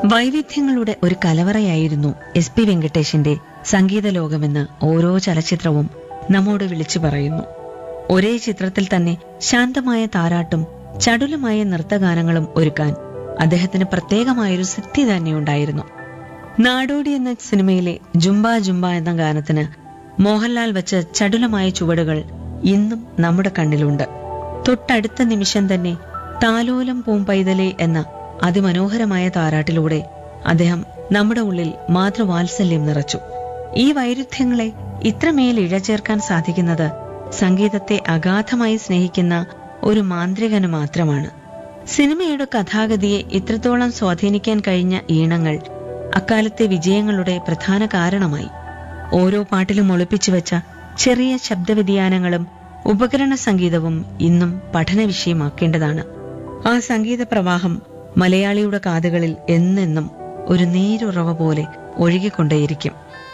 വൈവിധ്യങ്ങളുടെ ഒരു കലവറയായിരുന്നു S P വെങ്കടേഷിന്റെ സംഗീത ലോകമെന്ന് ഓരോ ചലച്ചിത്രവും നമ്മോട് വിളിച്ചു പറയുന്നു ഒരേ ചിത്രത്തിൽ തന്നെ ശാന്തമായ താരാട്ടും ചടുലമായ നൃത്തഗാനങ്ങളും ഒരുക്കാൻ അദ്ദേഹത്തിന് പ്രത്യേകമായൊരു സിദ്ധി തന്നെയുണ്ടായിരുന്നു നാടോടി എന്ന സിനിമയിലെ ജുംബ ജുംബ എന്ന ഗാനത്തിന് മോഹൻലാൽ വച്ച ചടുലമായ ചുവടുകൾ ഇന്നും നമ്മുടെ കണ്ണിലുണ്ട് തൊട്ടടുത്ത നിമിഷം തന്നെ താലോലം പൂമ്പൈതലേ എന്ന അതിമനോഹരമായ താരാട്ടിലൂടെ അദ്ദേഹം നമ്മുടെ ഉള്ളിൽ മാതൃവാത്സല്യം നിറച്ചു ഈ വൈരുദ്ധ്യങ്ങളെ ഇത്രമേൽ ഇഴചേർക്കാൻ സാധിക്കുന്നത് സംഗീതത്തെ അഗാധമായി സ്നേഹിക്കുന്ന ഒരു മാന്ത്രികന് മാത്രമാണ് സിനിമയുടെ കഥാഗതിയെ ഇത്രത്തോളം സ്വാധീനിക്കാൻ കഴിഞ്ഞ ഈണങ്ങൾ അക്കാലത്തെ വിജയങ്ങളുടെ പ്രധാന കാരണമായി ഓരോ പാട്ടിലും ഒളിപ്പിച്ചു വെച്ച ചെറിയ ശബ്ദവ്യതിയാനങ്ങളും ഉപകരണ സംഗീതവും ഇന്നും പഠന വിഷയമാക്കേണ്ടതാണ് ആ സംഗീത പ്രവാഹം മലയാളിയുടെ കാതുകളിൽ എന്നെന്നും ഒരു നീരുറവ പോലെ ഒഴുകിക്കൊണ്ടേയിരിക്കും